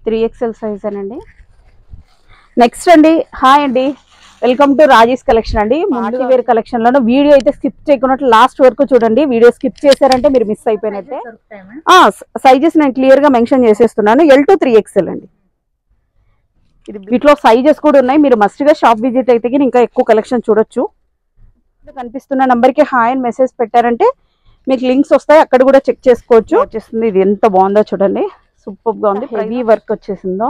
Three XL size అనండి next అండి hi అండి వెల్కమ్ టు రాజేష్ కలెక్షన్ అండి పార్టీ వేర్ కలెక్షన్ లోను వీడియో అయితే స్కిప్ చేయకుండా లాస్ట్ వరకు చూడండి వీడియో స్కిప్ చేశారంటే మీరు మిస్ అయిపోయినట్టే సైజెస్ నేను క్లియర్ గా మెన్షన్ చేసేస్తున్నాను ఎల్ టు త్రీ ఎక్స్ఎల్ అండి ఇది వీటిలో సైజెస్ కూడా ఉన్నాయి మీరు మస్ట్ గా షాప్ విజిట్ అయితే గిన ఇంకా ఎక్కువ కలెక్షన్ చూడొచ్చు ఇక్కడ కనిపిస్తున్న నంబర్ కి హాయ్ అని మెసేజ్ పెట్టారంటే మీకు లింక్స్ వస్తాయి అక్కడ కూడా చెక్ చేసుకోవచ్చు వచ్చేస్తుంది ఇది ఎంత బాగుందో చూడండి సూపర్ గా ఉంది హెవీ వర్క్ వచ్చేసిందో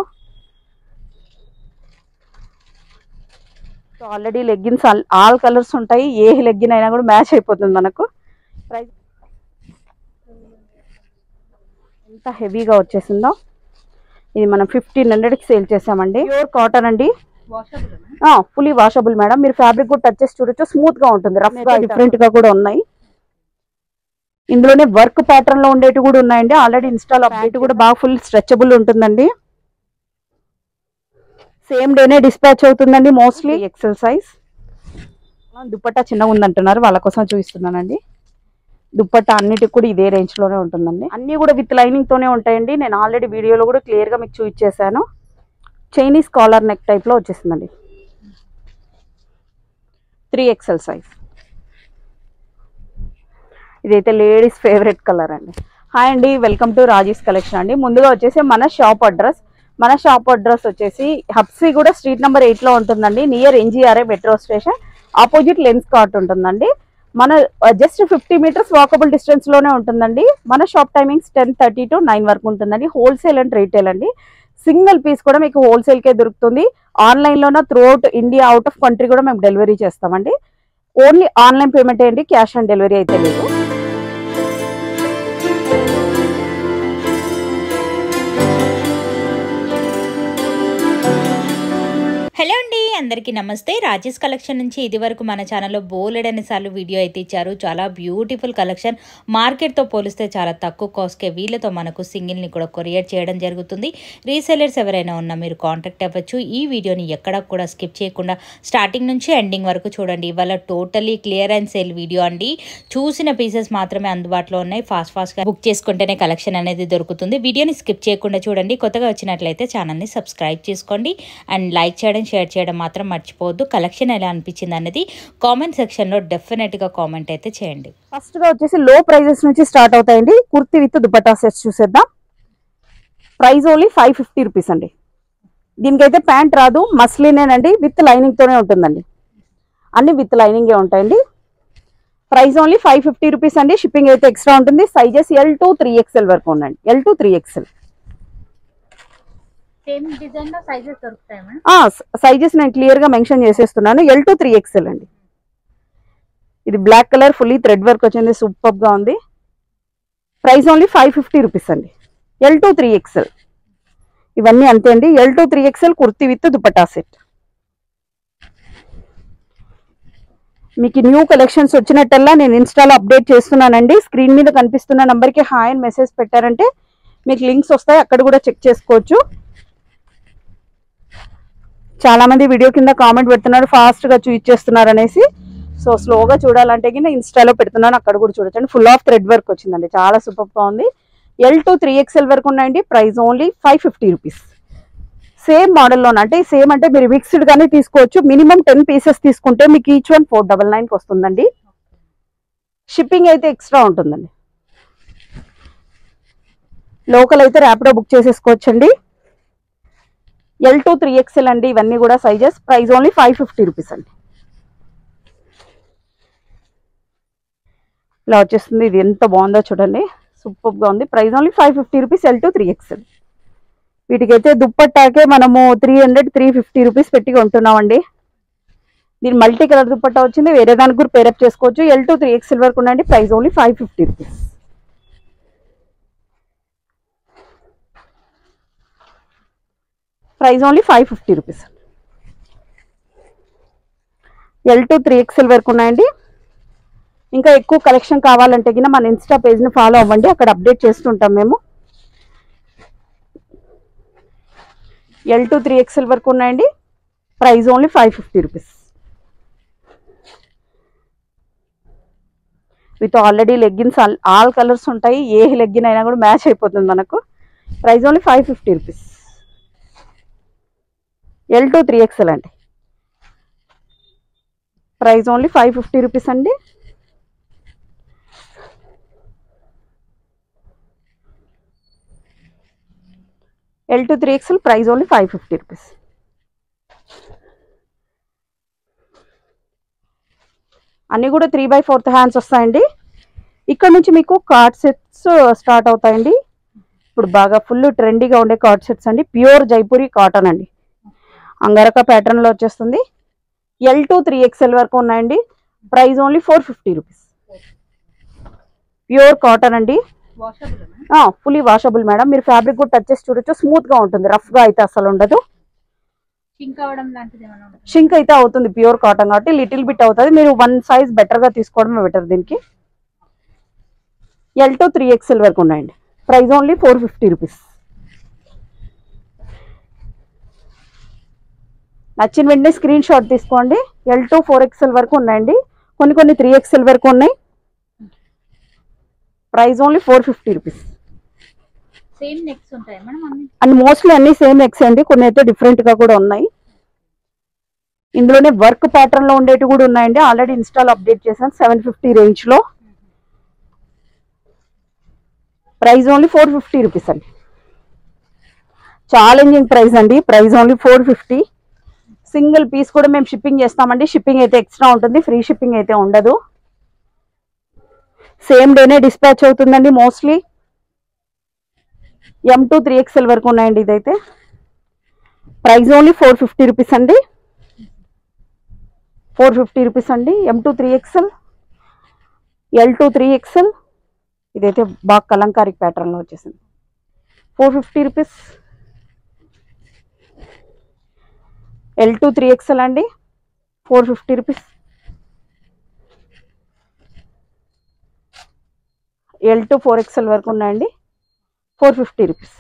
ఆల్రెడీ లెగ్గిన్స్ ఆల్ కలర్స్ ఉంటాయి ఏ లెగ్గిన్ అయినా కూడా మ్యాచ్ అయిపోతుంది మనకు ప్రైస్ ఎంత హెవీగా వచ్చేసిందో ఇది మనం ఫిఫ్టీన్ హండ్రెడ్కి సేల్ చేసామండి ప్యూర్ కాటన్ అండి ఫుల్లీ వాషబుల్ మేడం మీరు ఫ్యాబ్రిక్ కూడా టచ్ చేసి చూడొచ్చు స్మూత్ గా ఉంటుంది రఫ్ గా డిఫరెంట్ గా కూడా ఉన్నాయి ఇందులోనే వర్క్ ప్యాటర్న్ లో ఉండేవి కూడా ఉన్నాయండి ఆల్రెడీ ఇన్స్టాల్ అప్డేట్ కూడా బాగా ఫుల్ స్ట్రెచబుల్ ఉంటుందండి సేమ్ డేనే డిస్పాచ్ అవుతుందండి మోస్ట్లీ ఎక్సెల్ సైజ్ దుప్పట్టా చిన్నగా ఉందంటున్నారు వాళ్ళ కోసం చూపిస్తున్నానండి దుప్పట్టా అన్నిటికి కూడా ఇదే రేంజ్ లోనే ఉంటుందండి అన్ని కూడా విత్ లైనింగ్ తోనే ఉంటాయండి నేను ఆల్రెడీ వీడియోలో కూడా క్లియర్ గా మీకు చూపించేశాను చైనీస్ కాలర్ నెక్ టైప్ లో వచ్చేసిందండి త్రీ ఎక్సెల్ సైజ్ ఇదైతే లేడీస్ ఫేవరెట్ కలర్ అండి హాయ్ అండి వెల్కమ్ టు రాజీస్ కలెక్షన్ అండి ముందుగా వచ్చేసి మన షాప్ అడ్రస్ మన షాప్ అడ్రస్ వచ్చేసి Habsiguda street number eight లో ఉంటుందండి near NGRI metro station opposite Lenskart ఉంటుందండి మన just fifty metres walkable distance లోనే ఉంటుందండి మన shop timings ten thirty to nine వరకు ఉంటుందండి హోల్సేల్ అండ్ రీటైల్ అండి సింగిల్ పీస్ కూడా మీకు హోల్సేల్ కే దొరుకుతుంది ఆన్లైన్ లోన throughout India out of country కూడా మేము డెలివరీ చేస్తామండి ఓన్లీ ఆన్లైన్ పేమెంట్ ఏంటి క్యాష్ ఆన్ డెలివరీ అయితే లేదు హలో అండి అందరికీ నమస్తే రాజేష్ కలెక్షన్ నుంచి ఇది వరకు మన ఛానల్లో బోలెడని సార్లు వీడియో అయితే ఇచ్చారు చాలా బ్యూటిఫుల్ కలెక్షన్ మార్కెట్తో పోలిస్తే చాలా తక్కువ కాస్ట్కే వీళ్ళతో మనకు సింగిల్ని కూడా కొరియర్ చేయడం జరుగుతుంది రీసెలర్స్ ఎవరైనా ఉన్నా మీరు కాంటాక్ట్ అవ్వచ్చు ఈ వీడియోని ఎక్కడ కూడా స్కిప్ చేయకుండా స్టార్టింగ్ నుంచి ఎండింగ్ వరకు చూడండి ఇవాళ totally clear and sale video అండి చూసిన పీసెస్ మాత్రమే అందుబాటులో ఉన్నాయి ఫాస్ట్ ఫాస్ట్గా బుక్ చేసుకుంటేనే కలెక్షన్ అనేది దొరుకుతుంది వీడియోని స్కిప్ చేయకుండా చూడండి కొత్తగా వచ్చినట్లయితే ఛానల్ని సబ్స్క్రైబ్ చేసుకోండి అండ్ లైక్ చేయడం షేర్ చేయడం మాత్రం మర్చిపోవద్దు కలెక్షన్ ఎలా అనిపించింది అనేది కామెంట్ సెక్షన్లో డెఫినెట్గా కామెంట్ అయితే చేయండి ఫస్ట్ గా వచ్చేసి లో ప్రైజెస్ నుంచి స్టార్ట్ అవుతాయండి కుర్తి విత్ దుపట్టా సెట్స్ చూసేద్దాం price only five fifty rupees అండి దీనికైతే ప్యాంట్ రాదు మస్లినేనండి విత్ లైనింగ్ తోనే ఉంటుందండి అన్ని విత్ లైనింగే ఉంటాయండి price only five fifty rupees అండి షిప్పింగ్ అయితే ఎక్స్ట్రా ఉంటుంది sizes L to three XL వరకు ఉందండి L to three XL same design లో సైజెస్ దొరుకుతాయి మేడం సైజెస్ నేను క్లియర్ గా మెన్షన్ చేసేస్తున్నాను ఎల్ టు త్రీ ఎక్స్ఎల్ అండి ఇది black colour fully thread work వచ్చింది సూపర్ గా ఉంది price only five fifty rupees అండి ఎల్ టు త్రీ ఎక్స్ఎల్ ఇవన్నీ అంతే అండి L to three XL kurti with dupatta set మీకు న్యూ కలెక్షన్స్ వచ్చినట్టల్లా నేను ఇన్స్టాలో అప్డేట్ చేస్తున్నానండి స్క్రీన్ మీద కనిపిస్తున్న నంబర్కి హాయ్ అని మెసేజ్ పెట్టారంటే మీకు లింక్స్ వస్తాయి అక్కడ కూడా చెక్ చేసుకోవచ్చు చాలా మంది వీడియో కింద కామెంట్ పెడుతున్నారు ఫాస్ట్ గా చూపించేస్తున్నారు అనేసి సో స్లోగా చూడాలంటే కింద ఇన్స్టాలో పెడుతున్నాను అక్కడ కూడా చూడొచ్చండి ఫుల్ ఆఫ్ థ్రెడ్ వర్క్ వచ్చిందండి చాలా సూపర్ గా ఉంది ఎల్ టు త్రీ ఎక్స్ఎల్ వరకు ఉన్నాయండి price only five fifty rupees same మోడల్లో అంటే సేమ్ అంటే మీరు మిక్స్డ్ గానే తీసుకోవచ్చు మినిమం టెన్ పీసెస్ తీసుకుంటే మీకు ఈచ్ వన్ ఫోర్ డబల్ నైన్కి వస్తుందండి షిప్పింగ్ అయితే ఎక్స్ట్రా ఉంటుందండి లోకల్ అయితే ర్యాపిడో బుక్ చేసేసుకోవచ్చండి ఎల్ టు త్రీ ఎక్స్ఎల్ అండి ఇవన్నీ కూడా sizes price only five fifty rupees అండి ఇలా వచ్చేస్తుంది ఇది ఎంత బాగుందో చూడండి సూపర్ గా ఉంది price only five fifty rupees L to three XL వీటికైతే దుప్పట్టాకే మనము three hundred three fifty rupees పెట్టి కొంటున్నామండి దీని మల్టీ కలర్ దుప్పట్టా వచ్చింది వేరే దానికి కూడా పేరప్ చేసుకోవచ్చు ఎల్ టు త్రీ ఎక్స్ఎల్ వరకు ఉండండి price only five fifty rupees price only five fifty rupees L to three XL వరకు ఉన్నాయండి ఇంకా ఎక్కువ కలెక్షన్ కావాలంటే కింద మన ఇన్స్టా పేజ్ని ఫాలో అవ్వండి అక్కడ అప్డేట్ చేస్తుంటాం మేము ఎల్ టు త్రీ ఎక్స్ఎల్ వరకు ఉన్నాయండి price only five fifty rupees with already leggings all colours ఉంటాయి ఏ లెగ్గిన్ అయినా కూడా మ్యాచ్ అయిపోతుంది మనకు price only five fifty rupees L to three XL అండి price only five fifty rupees అండి L to three XL price only five fifty rupees అన్నీ కూడా త్రీ బై ఫోర్త్ హ్యాండ్స్ వస్తాయండి ఇక్కడ నుంచి మీకు కార్డ్ సెట్స్ స్టార్ట్ అవుతాయండి ఇప్పుడు బాగా ఫుల్ ట్రెండీగా ఉండే కార్డ్ సెట్స్ అండి ప్యూర్ జైపూరి కాటన్ అండి అంగారక ప్యాటర్న్లో వచ్చేస్తుంది ఎల్ టూ త్రీ ఎక్స్ఎల్ వరకు ఉన్నాయండి price only four fifty rupees pure cotton అండి ఫుల్లీ వాషబుల్ మేడం మీరు ఫ్యాబ్రిక్ కూడా టచ్ చేసి చూడొచ్చు స్మూత్ గా ఉంటుంది రఫ్ గా అయితే అసలు ఉండదు పింక్ అవడం లాంటిది ఏమైనా ఉంటుందా? షింక్ అయితే అవుతుంది ప్యూర్ కాటన్ కాబట్టి లిటిల్ బిట్ అవుతుంది మీరు వన్ సైజ్ బెటర్ గా తీసుకోవడమే బెటర్ దీనికి ఎల్ టు త్రీ ఎక్స్ఎల్ వరకు ఉన్నాయండి price only four fifty rupees నచ్చిన వెంటనే స్క్రీన్ షాట్ తీసుకోండి ఎల్ టు ఫోర్ ఎక్స్ఎల్ వరకు ఉన్నాయండి కొన్ని కొన్ని త్రీ ఎక్స్ఎల్ వరకు ఉన్నాయి price only four fifty rupees same necks ఉంటాయి మేడం అన్ని అండ్ మోస్ట్లీ అన్ని సేమ్ ఎక్స్ అండి కొన్ని అయితే డిఫరెంట్ గా కూడా ఉన్నాయి ఇందులోనే వర్క్ ప్యాటర్న్ లో ఉండేవి కూడా ఉన్నాయండి ఆల్రెడీ ఇన్స్టాల్ అప్డేట్ చేశాను సెవెన్ ఫిఫ్టీ రేంజ్ లో price only four fifty rupees అండి ఛాలెంజింగ్ ప్రైస్ అండి price only four fifty single piece కూడా మేము షిప్పింగ్ చేస్తామండి షిప్పింగ్ అయితే ఎక్స్ట్రా ఉంటుంది ఫ్రీ షిప్పింగ్ అయితే ఉండదు సేమ్ డేనే డిస్పాచ్ అవుతుందండి mostly M to three XL వరకు ఉన్నాయండి ఇదైతే price only four fifty rupees అండి ఫోర్ ఫిఫ్టీ రూపీస్ అండి M to three XL L to three XL ఇదైతే బాగా కలంకారీ ప్యాటర్న్లో వచ్చేసింది four fifty rupees L to three XL అండి four fifty rupees L to four XL వరకు ఉన్నాయండి four fifty rupees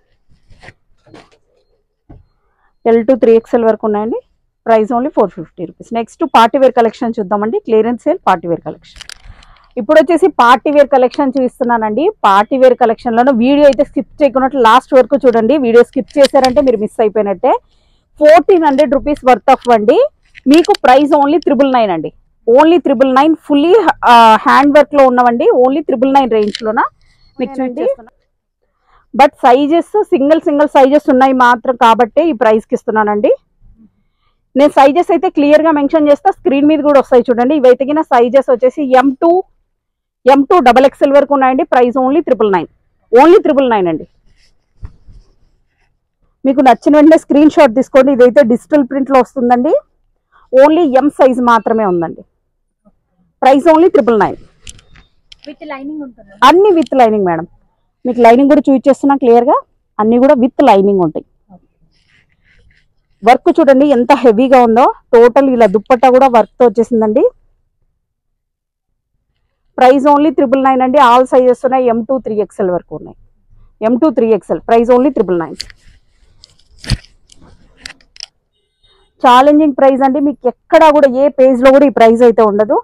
L to three XL వరకు ఉన్నాయండి price only four fifty rupees next party wear collection చూద్దామండి clearance sale party wear collection ఇప్పుడు వచ్చేసి party wear collection చూపిస్తున్నానండి party wear కలెక్షన్లోనూ video అయితే స్కిప్ చేయకున్నట్టు లాస్ట్ వరకు చూడండి వీడియో స్కిప్ చేశారంటే మీరు మిస్ అయిపోయినట్టే fourteen hundred rupees worth off అండి మీకు ప్రైస్ ఓన్లీ త్రిబుల్ నైన్ అండి only triple nine fully hand work లో ఉన్నవండి ఓన్లీ త్రిబుల్ నైన్ రేంజ్ లోన మీకు చూడండి but sizes single single sizes ఉన్నాయి మాత్రం కాబట్టి ఈ ప్రైస్ కి ఇస్తున్నానండి నేను సైజెస్ అయితే క్లియర్ గా మెన్షన్ చేస్తా స్క్రీన్ మీద కూడా వస్తాయి చూడండి ఇవైతే కింద సైజెస్ వచ్చేసి M to M to double XL వరకు ఉన్నాయండి price only triple nine only triple nine అండి మీకు నచ్చిన వెంటనే స్క్రీన్ షాట్ తీసుకోండి ఇదైతే డిజిటల్ ప్రింట్ లో వస్తుందండి ఓన్లీ ఎం సైజ్ మాత్రమే ఉందండి price only triple nine with lining ఉంటుంది అన్ని విత్ లైనింగ్ మేడం మీకు లైనింగ్ కూడా చూపించేస్తున్నా క్లియర్ గా అన్ని కూడా విత్ లైనింగ్ ఉంటాయి వర్క్ చూడండి ఎంత హెవీగా ఉందో టోటల్ ఇలా దుప్పట్టా కూడా వర్క్ తో వచ్చేసిందండి ప్రైస్ ఓన్లీ త్రిబుల్ నైన్ అండి ఆల్ సైజెస్ ఉన్నాయి ఎం టూ త్రీ ఎక్స్ఎల్ వరకు ఉన్నాయి M to three XL price only triple nine challenging price అండి మీకు ఎక్కడా కూడా ఏ పేజ్ లో కూడా ఈ ప్రైస్ అయితే ఉండదు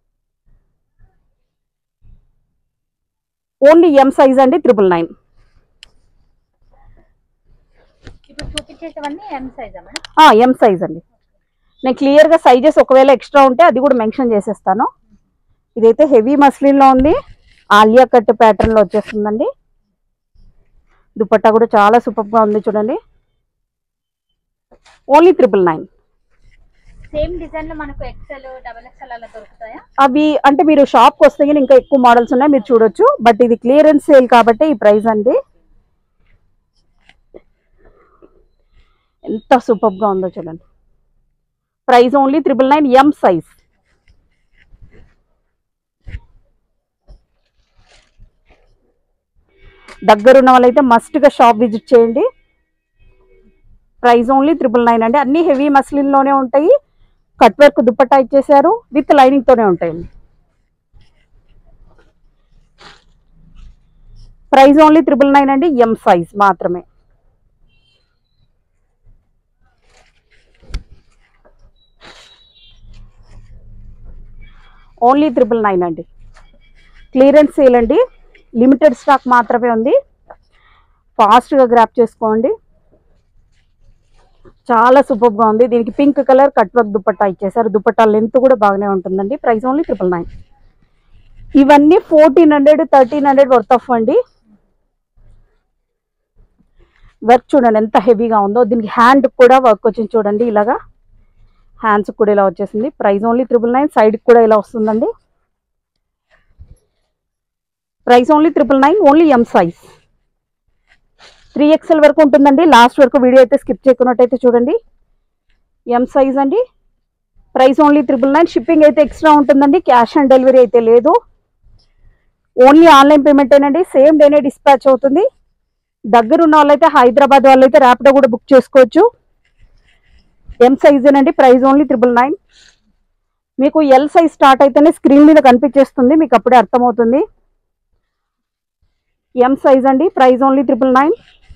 ఓన్లీ ఎం సైజ్ అండి త్రిబుల్ నైన్ ఇప్పుడు చూపించేటవన్నీ ఎం సైజా మేడం ఎం సైజ్ అండి నేను క్లియర్గా సైజెస్ ఒకవేళ ఎక్స్ట్రా ఉంటే అది కూడా మెన్షన్ చేసేస్తాను ఇదైతే హెవీ మస్లిన్లో ఉంది ఆలియా కట్ ప్యాటర్న్లో వచ్చేస్తుందండి దుపట్టా కూడా చాలా సూపర్గా ఉంది చూడండి only triple nine same design లో మనకు ఎక్సెల్ డబల్ ఎక్సెల్ అలా దొరుకుతాయా అవి అంటే మీరు షాప్కి వస్తే గిన ఇంకా ఎక్కువ మోడల్స్ ఉన్నాయి మీరు చూడొచ్చు బట్ ఇది క్లియరెన్స్ సేల్ కాబట్టి ఈ ప్రైస్ అండి ఎంత సూపర్గా ఉందో చూడండి price only triple nine M size దగ్గరున్న వాళ్ళైతే మస్ట్గా షాప్ విజిట్ చేయండి ప్రైస్ ఓన్లీ త్రిబుల్ నైన్ అండి అన్ని హెవీ మస్లిన్లోనే ఉంటాయి కట్ వర్క్ దుపట్టా ఇచ్చేసారు విత్ లైనింగ్ తోనే ఉంటాయండి ప్రైస్ ఓన్లీ త్రిబుల్ నైన్ అండి ఎం సైజ్ మాత్రమే ఓన్లీ త్రిబుల్ నైన్ అండి క్లియరెన్స్ సేల్ అండి లిమిటెడ్ స్టాక్ మాత్రమే ఉంది ఫాస్ట్గా గ్రాప్ చేసుకోండి చాలా సూపర్ గా ఉంది దీనికి pink colour cut work dupatta ఇచ్చేసారు దుపట్టా లెంత్ కూడా బాగానే ఉంటుందండి ప్రైస్ ఓన్లీ ట్రిపుల్ నైన్ ఇవన్నీ fourteen hundred thirteen hundred worth off అండి వర్క్ చూడండి ఎంత హెవీగా ఉందో దీనికి హ్యాండ్ కూడా వర్క్ వచ్చింది చూడండి ఇలాగా హ్యాండ్స్ కూడా ఇలా వచ్చేసింది price only triple nine side కూడా ఇలా వస్తుందండి price only triple nine only M size three XL వరకు ఉంటుందండి లాస్ట్ వరకు వీడియో అయితే స్కిప్ చేయకున్నట్టయితే చూడండి ఎం సైజ్ అండి price only triple nine shipping అయితే ఎక్స్ట్రా ఉంటుందండి క్యాష్ ఆన్ డెలివరీ అయితే లేదు ఓన్లీ ఆన్లైన్ పేమెంట్ ఏనండి సేమ్ డేనే డిస్పాచ్ అవుతుంది దగ్గర ఉన్న వాళ్ళైతే హైదరాబాద్ వాళ్ళైతే ర్యాపిడో కూడా బుక్ చేసుకోవచ్చు ఎం సైజ్ అండి ప్రైస్ ఓన్లీ త్రిపుల్ నైన్ మీకు ఎల్ సైజ్ స్టార్ట్ అయితేనే స్క్రీన్ మీద కనిపించేస్తుంది మీకు అప్పుడే అర్థమవుతుంది ఎం సైజ్ అండి price only triple nine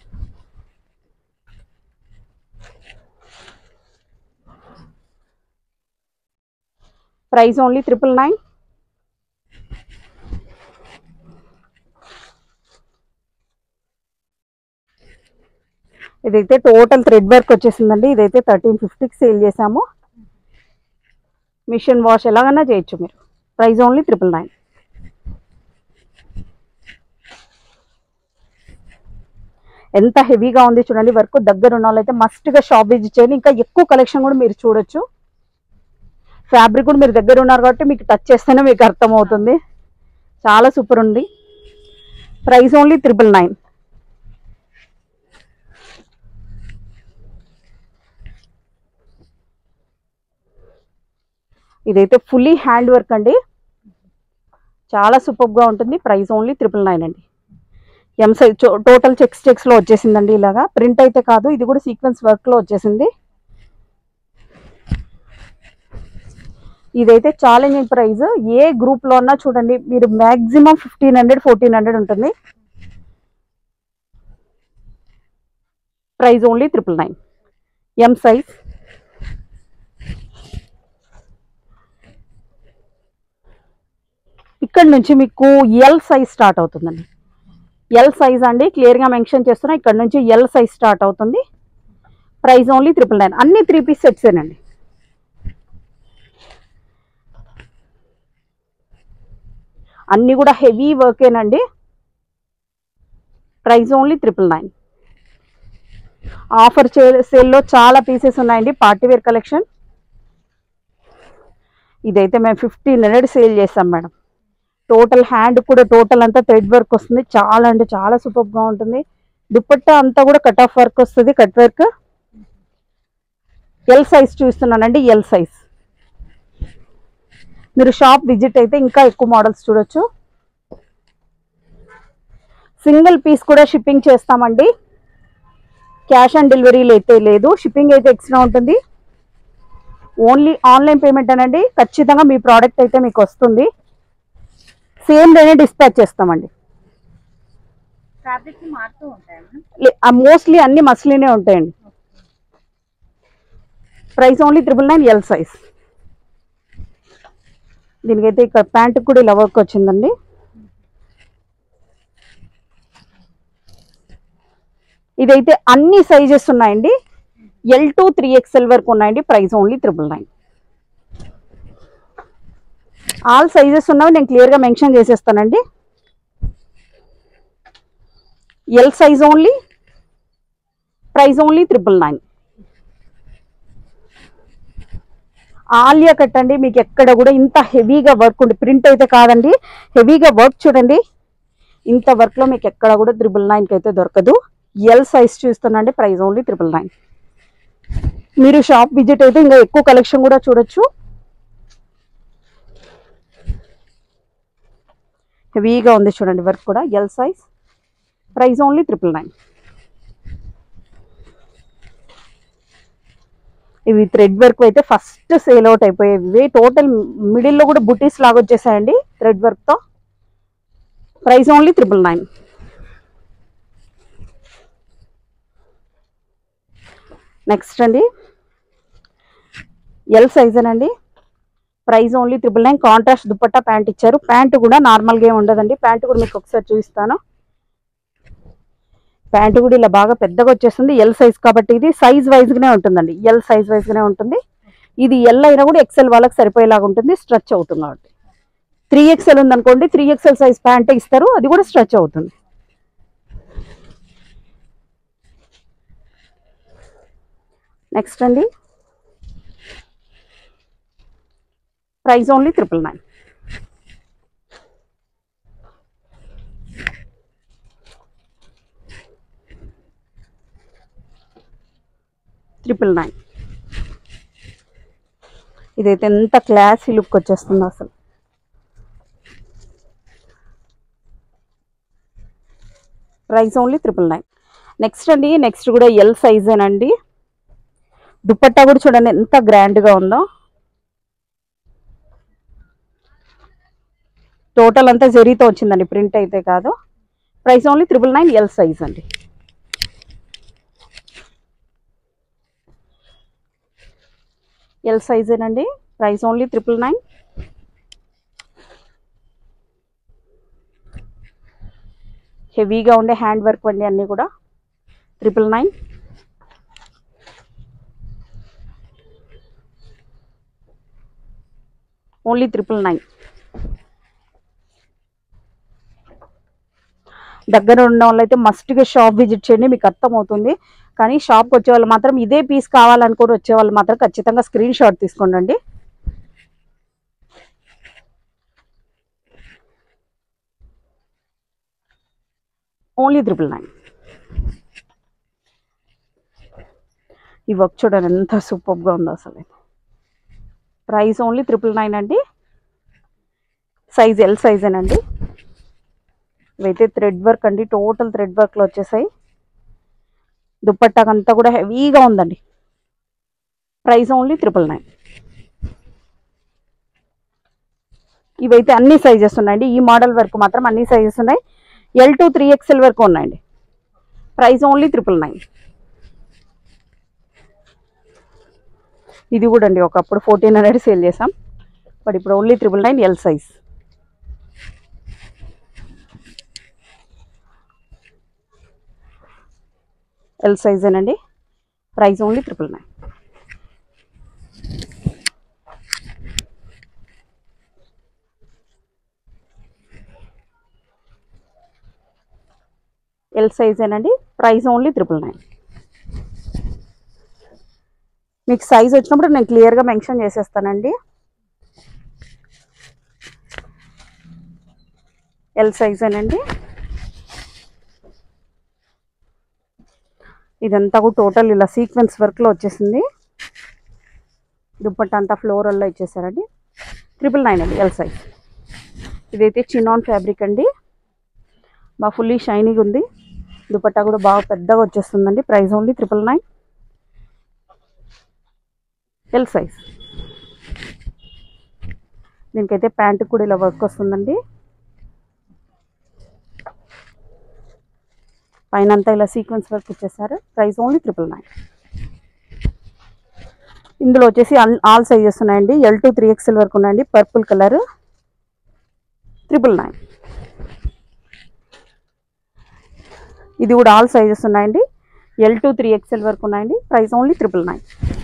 price only triple nine ఇదైతే టోటల్ థ్రెడ్ వర్క్ వచ్చేసిందండి ఇదైతే థర్టీన్ ఫిఫ్టీకి సేల్ చేసాము మిషన్ వాష్ ఎలాగన్నా చేయొచ్చు మీరు ప్రైస్ ఓన్లీ ట్రిపుల్ నైన్ ఎంత హెవీగా ఉంది చూడండి వర్క్ దగ్గర ఉన్న వాళ్ళైతే మస్ట్గా షాప్ విజిట్ చేయండి ఇంకా ఎక్కువ కలెక్షన్ కూడా మీరు చూడొచ్చు ఫ్యాబ్రిక్ కూడా మీరు దగ్గర ఉన్నారు కాబట్టి మీకు టచ్ చేస్తేనే మీకు అర్థమవుతుంది చాలా సూపర్ ఉంది ప్రైస్ ఓన్లీ త్రిపుల్ నైన్ ఇదైతే ఫుల్లీ హ్యాండ్ వర్క్ అండి చాలా సూపర్గా ఉంటుంది ప్రైస్ ఓన్లీ త్రిపుల్ నైన్ అండి ఎం సైజ్ టోటల్ చెక్స్ చెక్స్లో వచ్చేసిందండి ఇలాగా ప్రింట్ అయితే కాదు ఇది కూడా సీక్వెన్స్ వర్క్లో వచ్చేసింది ఇదైతే ఛాలెంజింగ్ ప్రైస్ ఏ గ్రూప్లో అన్నా చూడండి మీరు maximum fifteen hundred fourteen hundred ఉంటుంది price only triple nine M size ఇక్కడ నుంచి మీకు ఎల్ సైజ్ స్టార్ట్ అవుతుందండి ఎల్ సైజ్ అండి క్లియర్గా మెన్షన్ చేస్తున్నా ఇక్కడ నుంచి ఎల్ సైజ్ స్టార్ట్ అవుతుంది ప్రైస్ ఓన్లీ త్రిపుల్ నైన్ అన్ని త్రీ పీస్ సెట్సేనండి అన్ని కూడా హెవీ వర్కేనండి price only triple nine offer సేల్లో చాలా పీసెస్ ఉన్నాయండి పార్టీ వేర్ కలెక్షన్ ఇదైతే మేము ఫిఫ్టీన్ హండ్రెడ్ సేల్ చేస్తాం మేడం టోటల్ హ్యాండ్ కూడా టోటల్ అంతా థ్రెడ్ వర్క్ వస్తుంది చాలా అంటే చాలా సూపర్గా ఉంటుంది దుపట్టా అంతా కూడా కట్ ఆఫ్ వర్క్ వస్తుంది కట్ వర్క్ ఎల్ సైజ్ చూస్తున్నానండి ఎల్ సైజ్ మీరు షాప్ విజిట్ అయితే ఇంకా ఎక్కువ మోడల్స్ చూడొచ్చు సింగిల్ పీస్ కూడా షిప్పింగ్ చేస్తామండి క్యాష్ ఆన్ డెలివరీలు అయితే లేదు షిప్పింగ్ అయితే ఎక్స్ట్రా ఉంటుంది ఓన్లీ ఆన్లైన్ పేమెంట్ అనండి ఖచ్చితంగా మీ ప్రోడక్ట్ అయితే మీకు వస్తుంది సేమ్ డేనే డిస్పాచ్ చేస్తామండి ఫ్యాబ్రిక్ మారుతూ ఉంటాయి మోస్ట్లీ అన్ని మస్లీనే ఉంటాయండి price only triple nine L size దీనికైతే ఇక్కడ ప్యాంట్ కూడా ఇలా వర్క్ వచ్చిందండి ఇదైతే అన్ని సైజెస్ ఉన్నాయండి ఎల్ టు త్రీ ఎక్స్ఎల్ వరకు ఉన్నాయండి price only triple nine all sizes ఉన్నవి నేను క్లియర్గా మెన్షన్ చేసేస్తానండి L size only price only triple nine Alia cut అండి మీకు ఎక్కడ కూడా ఇంత హెవీగా వర్క్ ఉంది ప్రింట్ అయితే కాదండి హెవీగా వర్క్ చూడండి ఇంత వర్క్లో మీకు ఎక్కడ కూడా త్రిపుల్ నైన్కి అయితే దొరకదు ఎల్ సైజ్ చూస్తున్నాండి ప్రైస్ ఓన్లీ త్రిపుల్ నైన్ మీరు షాప్ విజిట్ అయితే ఇంకా ఎక్కువ కలెక్షన్ కూడా చూడొచ్చు హెవీగా ఉంది చూడండి వర్క్ కూడా L size price only triple nine ఇవి థ్రెడ్ వర్క్ అయితే ఫస్ట్ సేల్ అవుట్ అయిపోయేవి టోటల్ మిడిల్లో కూడా బుటీస్ లాగా వచ్చేసాయండి థ్రెడ్ వర్క్తో price only triple nine next అండి ఎల్ సైజ్ అండి price only triple nine contrast dupatta pant ఇచ్చారు ప్యాంట్ కూడా నార్మల్గా ఏమి ఉండదండి ప్యాంట్ కూడా మీకు ఒకసారి చూపిస్తాను ప్యాంటు కూడా ఇలా బాగా పెద్దగా వచ్చేస్తుంది ఎల్ సైజ్ కాబట్టి ఇది సైజ్ వైజ్గానే ఉంటుందండి ఎల్ సైజ్ వైజ్గానే ఉంటుంది ఇది ఎల్ అయినా కూడా ఎక్సెల్ వాళ్ళకి సరిపోయేలాగా ఉంటుంది స్ట్రెచ్ అవుతుంది కాబట్టి త్రీ ఎక్స్ఎల్ ఉందనుకోండి త్రీ ఎక్స్ఎల్ సైజ్ ప్యాంట్ ఇస్తారు అది కూడా స్ట్రెచ్ అవుతుంది నెక్స్ట్ అండి price only triple nine triple nine ఇదైతే ఎంత క్లాసీ లుక్ వచ్చేస్తుందో అసలు price only triple nine next అండి నెక్స్ట్ కూడా ఎల్ సైజేనండి దుపట్టా కూడా చూడండి ఎంత గ్రాండ్గా ఉందో టోటల్ అంతా జరీతో వచ్చిందండి ప్రింట్ అయితే కాదు price only triple nine L size అండి ఎల్ సైజేనండి ప్రైస్ ఓన్లీ త్రిపుల్ నైన్ హెవీగా ఉండే హ్యాండ్ వర్క్ అండి అన్నీ కూడా triple nine only triple nine దగ్గర ఉన్న వాళ్ళైతే మస్ట్గా షాప్ విజిట్ చేయండి మీకు అర్థమవుతుంది కానీ షాప్కి వచ్చే వాళ్ళు మాత్రం ఇదే పీస్ కావాలనుకుని వచ్చే వాళ్ళు మాత్రం ఖచ్చితంగా స్క్రీన్ షాట్ తీసుకోండి ఓన్లీ ట్రిపుల్ నైన్ ఈ వర్క్ చూడండి ఎంత సూపర్గా ఉందో అసలు ప్రైస్ ఓన్లీ ట్రిపుల్ నైన్ అండి సైజ్ ఎల్ సైజేనండి ఇవైతే థ్రెడ్ వర్క్ అండి టోటల్ థ్రెడ్ వర్క్లో వచ్చేసాయి దుప్పట్టాకంతా కూడా హెవీగా ఉందండి ప్రైస్ ఓన్లీ ట్రిపుల్ నైన్ ఇవైతే అన్ని సైజెస్ ఉన్నాయండి ఈ మోడల్ వరకు మాత్రం అన్ని సైజెస్ ఉన్నాయి ఎల్ టు త్రీ ఎక్స్ఎల్ వరకు ఉన్నాయండి ప్రైస్ ఓన్లీ ట్రిపుల్ నైన్ ఇది కూడా అండి ఒకప్పుడు ఫోర్టీన్ హండ్రెడ్ సేల్ చేసాం బట్ ఇప్పుడు only triple nine L size L సైజేనండి price only triple nine L సైజేనండి ప్రైస్ ఓన్లీ ట్రిపుల్ నైన్ మీకు సైజ్ వచ్చినప్పుడు నేను క్లియర్గా మెన్షన్ చేసేస్తానండి ఎల్ సైజేనండి ఇదంతా కూడా టోటల్ ఇలా సీక్వెన్స్ వర్క్లో వచ్చేసింది దుప్పట్ట అంతా ఫ్లోరల్లో ఇచ్చేసారండి ట్రిపుల్ నైన్ అండి ఎల్ సైజ్ ఇదైతే చినాన్ ఫ్యాబ్రిక్ అండి బాగా ఫుల్లీ షైనీగా ఉంది దుపట్టా కూడా బాగా పెద్దగా వచ్చేస్తుందండి price only triple nine L size దీనికైతే ప్యాంటు కూడా ఇలా వర్క్ వస్తుందండి పైన అంతా ఇలా సీక్వెన్స్ వర్క్ ఇచ్చేసారు ప్రైస్ ఓన్లీ ట్రిపుల్ నైన్ ఇందులో వచ్చేసి అల్- ఆల్ సైజెస్ ఉన్నాయండి ఎల్ టు త్రీ ఎక్స్ఎల్ వరకు ఉన్నాయండి పర్పుల్ కలర్ ట్రిపుల్ నైన్ ఇది కూడా ఆల్ సైజెస్ ఉన్నాయండి ఎల్ టు త్రీ ఎక్స్ఎల్ వరకు ఉన్నాయండి price only triple nine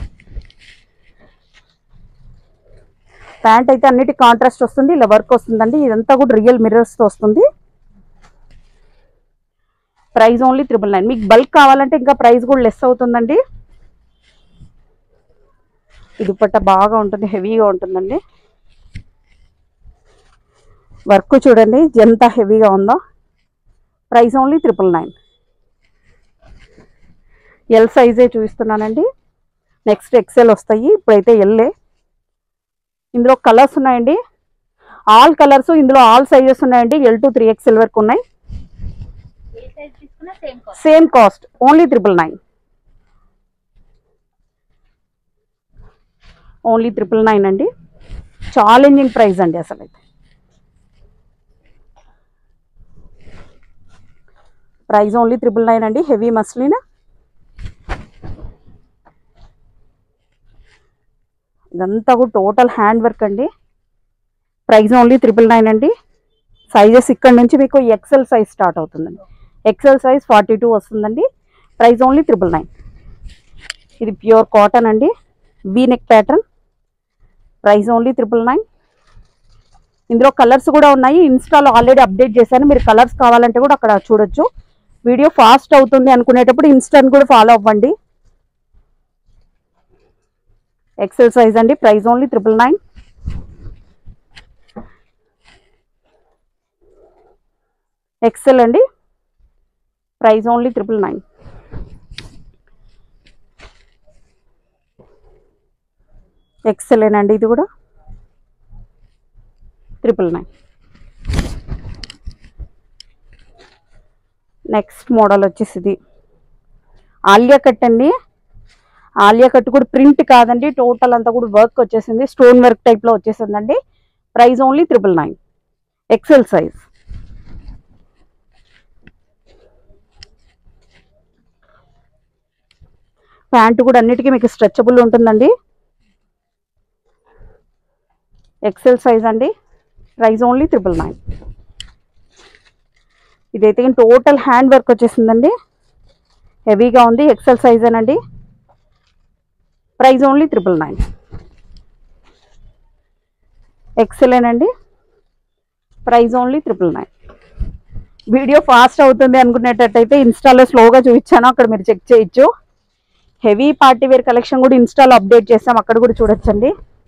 pant అయితే అన్నిటి కాంట్రాస్ట్ వస్తుంది ఇలా వర్క్ వస్తుందండి ఇదంతా కూడా రియల్ మిర్రర్స్తో వస్తుంది ప్రైస్ ఓన్లీ త్రిబుల్ నైన్ మీకు బల్క్ కావాలంటే ఇంకా ప్రైస్ కూడా లెస్ అవుతుందండి ఈ దుపట్టా బాగా ఉంటుంది హెవీగా ఉంటుందండి వర్క్ చూడండి ఎంత హెవీగా ఉందో price only triple nine L సైజే చూపిస్తున్నానండి నెక్స్ట్ ఎక్సెల్ వస్తాయి ఇప్పుడైతే ఎల్లే ఇందులో కలర్స్ ఉన్నాయండి ఆల్ కలర్స్ ఇందులో ఆల్ సైజెస్ ఉన్నాయండి ఎల్ టు త్రీ ఎక్స్ఎల్ వరకు ఉన్నాయి ఏ సైజ్ తీసుకున్నా same cost same cost only triple nine only triple nine అండి ఛాలెంజింగ్ ప్రైస్ అండి అసలు అయితే ప్రైస్ ఓన్లీ ట్రిపుల్ నైన్ అండి హెవీ మస్లిన్ ఇదంతా కూడా టోటల్ హ్యాండ్ వర్క్ అండి ప్రైస్ ఓన్లీ ట్రిపుల్ నైన్ అండి సైజెస్ ఇక్కడ నుంచి మీకు ఎక్సెల్ సైజ్ స్టార్ట్ అవుతుందండి ఎక్సెల్ సైజ్ ఫార్టీ టూ వస్తుందండి ప్రైస్ ఓన్లీ త్రిబుల్ నైన్ ఇది ప్యూర్ కాటన్ అండి V neck pattern price only triple nine ఇందులో కలర్స్ కూడా ఉన్నాయి ఇన్స్టాలో ఆల్రెడీ అప్డేట్ చేశాను మీరు కలర్స్ కావాలంటే కూడా అక్కడ చూడొచ్చు వీడియో ఫాస్ట్ అవుతుంది అనుకునేటప్పుడు ఇన్స్టాని కూడా ఫాలో అవ్వండి ఎక్సెల్ సైజ్ అండి price only triple nine XL అండి price only triple nine XL అండి ఇది కూడా త్రిపుల్ నైన్ నెక్స్ట్ మోడల్ వచ్చేసి ఇది ఆలియా కట్ అండి ఆలియా కట్ కూడా ప్రింట్ కాదండి టోటల్ అంతా కూడా వర్క్ వచ్చేసింది స్టోన్ వర్క్ టైప్లో వచ్చేసిందండి price only triple nine XL size pant కూడా అన్నిటికీ మీకు స్ట్రెచబుల్ ఉంటుందండి ఎక్సెల్ సైజ్ అండి ప్రైస్ ఓన్లీ త్రిపుల్ నైన్ ఇదైతే టోటల్ హ్యాండ్ వర్క్ వచ్చేసిందండి హెవీగా ఉంది ఎక్సెల్ సైజ్ అనండి ప్రైస్ ఓన్లీ త్రిపుల్ నైన్ ఎక్సెలేనండి price only triple nine video fast అవుతుంది అనుకునేటట్టయితే ఇన్స్టాలో స్లోగా చూపించాను అక్కడ మీరు చెక్ చేయొచ్చు హెవీ పార్టీ వేర్ కలెక్షన్ కూడా ఇన్స్టాలో అప్డేట్ చేసాం అక్కడ కూడా చూడొచ్చండి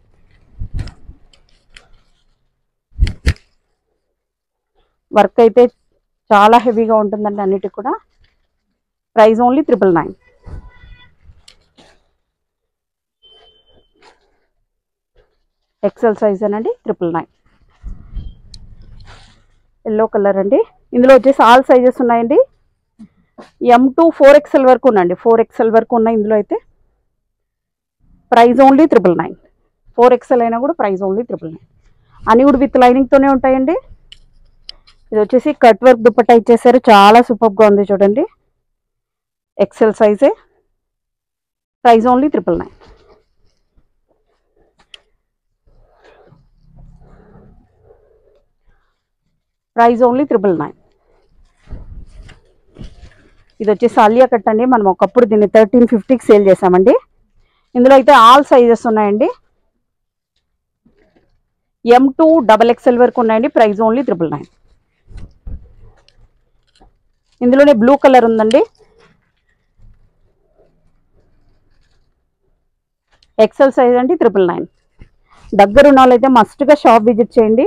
వర్క్ అయితే చాలా హెవీగా ఉంటుందండి అన్నిటికి కూడా price only triple nine XL size అనండి త్రిపుల్ నైన్ ఎల్లో కలర్ అండి ఇందులో వచ్చేసి ఆల్ సైజెస్ ఉన్నాయండి ఎం టు ఫోర్ ఎక్స్ఎల్ వరకు ఉందండి ఫోర్ ఎక్స్ఎల్ వరకు ఉన్నాయి ఇందులో అయితే price only triple nine four XL అయినా కూడా ప్రైస్ ఓన్లీ త్రిపుల్ నైన్ అన్ని కూడా విత్ లైనింగ్తోనే ఉంటాయండి ఇది వచ్చేసి కట్ వర్క్ దుప్పట్టా ఇచ్చేసారు చాలా సూపర్గా ఉంది చూడండి ఎక్సెల్ సైజే price only triple nine price only triple nine ఇది వచ్చేసి అలియా కట్ అండి మనం ఒకప్పుడు దీన్ని థర్టీన్ ఫిఫ్టీకి సేల్ చేసామండి ఇందులో అయితే ఆల్ సైజెస్ ఉన్నాయండి ఎం టూ డబల్ ఎక్స్ఎల్ వరకు ఉన్నాయండి ప్రైస్ ఓన్లీ త్రిపుల్ నైన్ ఇందులోనే బ్లూ కలర్ ఉందండి ఎక్సెల్ సైజ్ అండి త్రిపుల్ నైన్ దగ్గర ఉన్న వాళ్ళైతే మస్ట్గా షాప్ విజిట్ చేయండి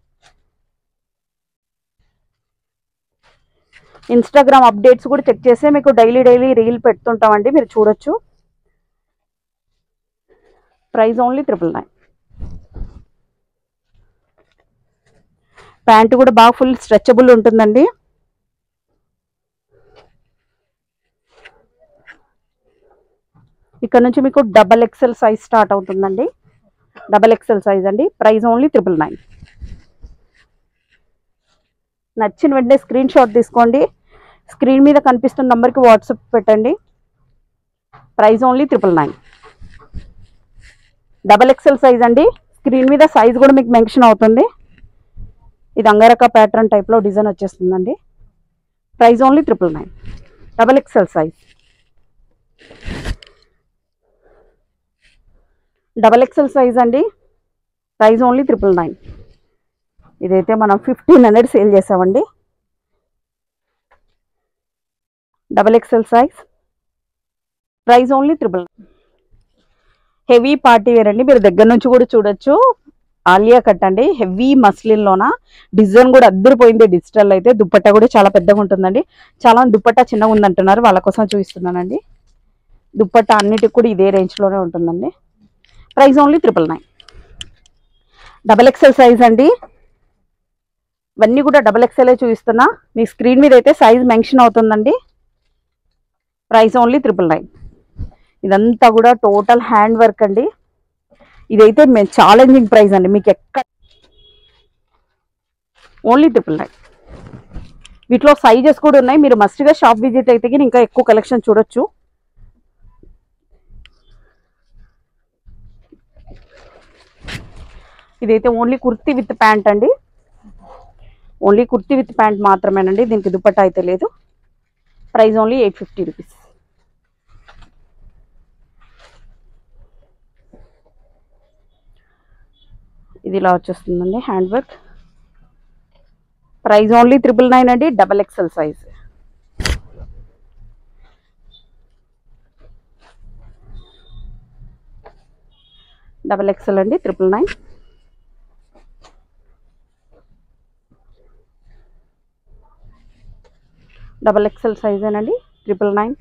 ఇన్స్టాగ్రామ్ అప్డేట్స్ కూడా చెక్ చేస్తే మీకు డైలీ డైలీ రీల్ పెడుతుంటామండి మీరు చూడొచ్చు price only triple nine pant కూడా బాగా ఫుల్ స్ట్రెచబుల్ ఉంటుందండి ఇక్కడ నుంచి మీకు డబల్ ఎక్సెల్ సైజ్ స్టార్ట్ అవుతుందండి డబల్ ఎక్సెల్ సైజ్ అండి ప్రైస్ ఓన్లీ త్రిపుల్ నైన్ నచ్చిన వెంటనే స్క్రీన్ షాట్ తీసుకోండి స్క్రీన్ మీద కనిపిస్తున్న నెంబర్కి వాట్సాప్ పెట్టండి price only triple nine double XL size అండి స్క్రీన్ మీద సైజ్ కూడా మీకు మెన్షన్ అవుతుంది ఇది అంగారక ప్యాటర్న్ టైప్లో డిజైన్ వచ్చేస్తుందండి price only triple nine double XL size double XL size అండి ప్రైస్ ఓన్లీ త్రిపుల్ నైన్ ఇదైతే మనం ఫిఫ్టీన్ హండ్రెడ్ సేల్ చేసామండి double XL size price only triple heavy party wear అండి మీరు దగ్గర నుంచి కూడా చూడొచ్చు ఆలియా కట్ అండి హెవీ మస్లిన్లోన డిజైన్ కూడా అద్దరిపోయింది డిజిటల్ అయితే దుప్పట్టా కూడా చాలా పెద్దగా ఉంటుందండి చాలా దుప్పట్టా చిన్నగా ఉందంటున్నారు వాళ్ళ కోసం చూపిస్తున్నానండి దుప్పట్టా అన్నిటికి కూడా ఇదే రేంజ్లోనే ఉంటుందండి price only triple nine double XL size అండి ఇవన్నీ కూడా డబల్ ఎక్సెల్ చూపిస్తున్నా మీ స్క్రీన్ మీద అయితే సైజ్ మెన్షన్ అవుతుందండి ప్రైస్ ఓన్లీ త్రిపుల్ నైన్ ఇదంతా కూడా టోటల్ హ్యాండ్ వర్క్ అండి ఇదైతే మేము ఛాలెంజింగ్ ప్రైస్ అండి మీకు ఎక్కడ ఓన్లీ ట్రిపుల్ నైన్ వీటిలో సైజెస్ కూడా ఉన్నాయి మీరు మస్ట్గా షాప్ విజిట్ అయితే గిన ఇంకా ఎక్కువ కలెక్షన్ చూడొచ్చు ఇదైతే ఓన్లీ కుర్తీ విత్ ప్యాంట్ అండి ఓన్లీ కుర్తీ విత్ ప్యాంట్ మాత్రమేనండి దీనికి దుపట్టా అయితే లేదు price only eight fifty rupees ఇది ఇలా వచ్చేస్తుందండి hand work price only triple nine అండి double XL size double XL అండి త్రిపుల్ నైన్ డబల్ ఎక్సెల్ సైజేనండి ట్రిపుల్ నైన్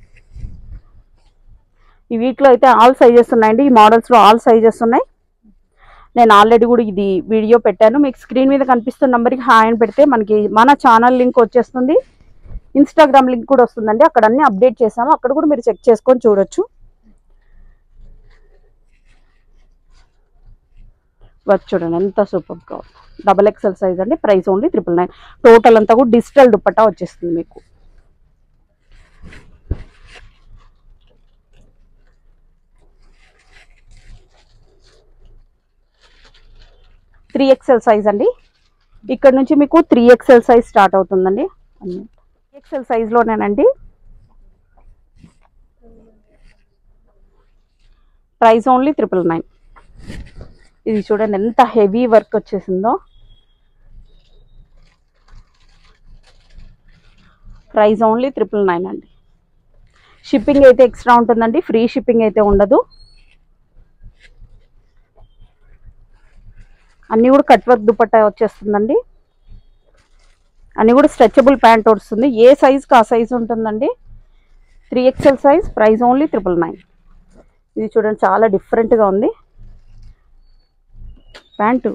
ఈ వీక్లో అయితే ఆల్ సైజెస్ ఉన్నాయండి ఈ మోడల్స్లో ఆల్ సైజెస్ ఉన్నాయి నేను ఆల్రెడీ కూడా ఇది వీడియో పెట్టాను మీకు స్క్రీన్ మీద కనిపిస్తున్న నెంబర్కి హాయ్ అని పెడితే మనకి మన ఛానల్ లింక్ వచ్చేస్తుంది ఇన్స్టాగ్రామ్ లింక్ కూడా వస్తుందండి అక్కడ అన్ని అప్డేట్ చేసాము అక్కడ కూడా మీరు చెక్ చేసుకొని చూడొచ్చు వర్క్ చూడండి ఎంత సూపర్గా డబల్ ఎక్సెల్ సైజ్ అండి price only triple nine total అంతా కూడా డిజిటల్ దుప్పట్టా వచ్చేస్తుంది మీకు త్రీ ఎక్స్ఎల్ సైజ్ అండి ఇక్కడ నుంచి మీకు త్రీ ఎక్స్ఎల్ సైజ్ స్టార్ట్ అవుతుందండి ఎక్స్ఎల్ సైజ్లోనేనండి ప్రైస్ ఓన్లీ త్రిపుల్ నైన్ ఇది చూడండి ఎంత హెవీ వర్క్ వచ్చేసిందో ప్రైస్ ఓన్లీ త్రిపుల్ నైన్ అండి షిప్పింగ్ అయితే ఎక్స్ట్రా ఉంటుందండి ఫ్రీ షిప్పింగ్ అయితే ఉండదు అన్నీ కూడా కట్ వర్క్ దుపట్టా వచ్చేస్తుందండి అన్నీ కూడా స్ట్రెచబుల్ ప్యాంట్ వస్తుంది ఏ సైజ్కి ఆ సైజ్ ఉంటుందండి three XL size price only triple nine ఇది చూడండి చాలా డిఫరెంట్గా ఉంది ప్యాంటు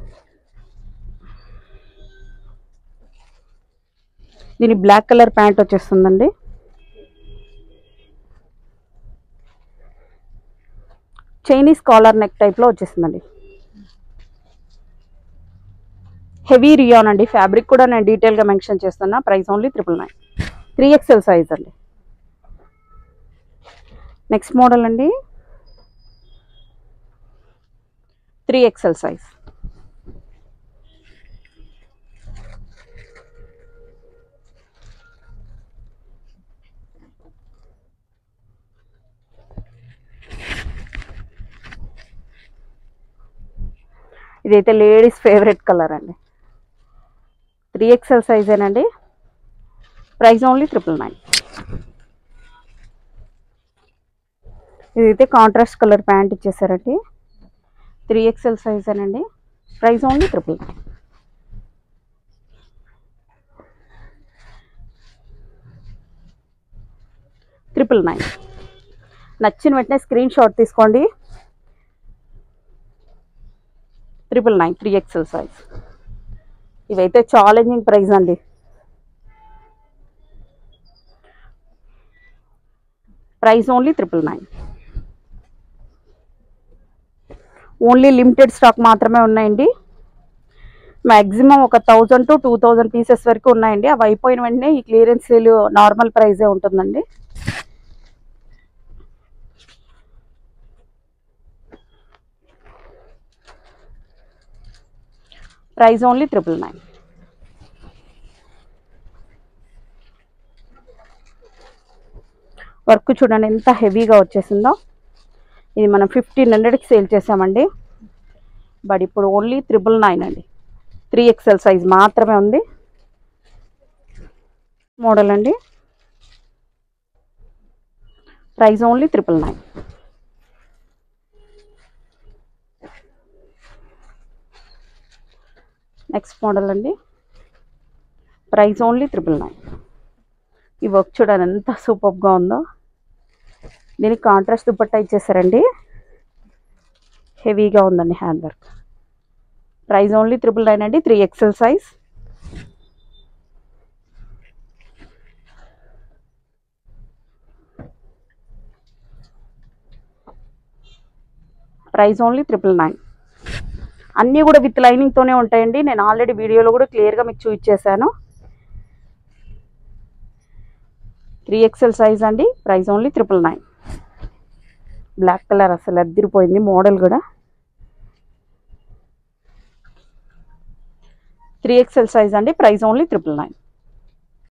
దీని బ్లాక్ కలర్ ప్యాంట్ వచ్చేస్తుందండి చైనీస్ కాలర్ నెక్ టైప్లో వచ్చేసిందండి హెవీ రియాన్ అండి ఫ్యాబ్రిక్ కూడా నేను డీటెయిల్గా మెన్షన్ చేస్తున్నా price only triple nine three XL size అండి నెక్స్ట్ మోడల్ అండి త్రీ ఎక్స్ఎల్ సైజ్ ఇదైతే లేడీస్ ఫేవరెట్ కలర్ అండి త్రీ ఎక్స్ఎల్ సైజేనండి ప్రైస్ ఓన్లీ ట్రిపుల్ నైన్ ఇదైతే కాంట్రాస్ట్ కలర్ ప్యాంట్ ఇచ్చేసారండి త్రీ ఎక్స్ఎల్ సైజేనండి price only triple nine triple nine నచ్చిన వెంటనే స్క్రీన్ షాట్ తీసుకోండి triple nine three XL size ఇవైతే ఛాలెంజింగ్ ప్రైస్ అండి price only triple nine only limited stock మాత్రమే ఉన్నాయండి మ్యాక్సిమం ఒక thousand to two thousand pieces వరకు ఉన్నాయండి అవి అయిపోయిన వెంటనే ఈ క్లియరెన్స్ సేల్ నార్మల్ ప్రైజే ఉంటుందండి price only triple nine work చూడండి ఎంత హెవీగా వచ్చేసిందో ఇది మనం ఫిఫ్టీన్ హండ్రెడ్కి సేల్ చేసామండి బట్ ఇప్పుడు ఓన్లీ త్రిపుల్ నైన్ అండి త్రీ ఎక్స్ఎల్ సైజ్ మాత్రమే ఉంది మోడల్ అండి price only triple nine next model అండి ప్రైస్ ఓన్లీ త్రిపుల్ నైన్ ఈ వర్క్ చూడండి ఎంత సూపర్గా ఉందో దీనికి కాంట్రాస్ట్ దుపట్టా ఇచ్చేసారండి హెవీగా ఉందండి hand work price only triple nine అండి three XL size price only triple nine అన్నీ కూడా విత్ లైనింగ్తోనే ఉంటాయండి నేను ఆల్రెడీ వీడియోలో కూడా క్లియర్గా మీకు చూపించేశాను త్రీ ఎక్స్ఎల్ సైజ్ అండి price only triple nine black colour అసలు అద్దరిపోయింది మోడల్ కూడా త్రీ ఎక్స్ఎల్ సైజ్ అండి ప్రైస్ ఓన్లీ త్రిపుల్ నైన్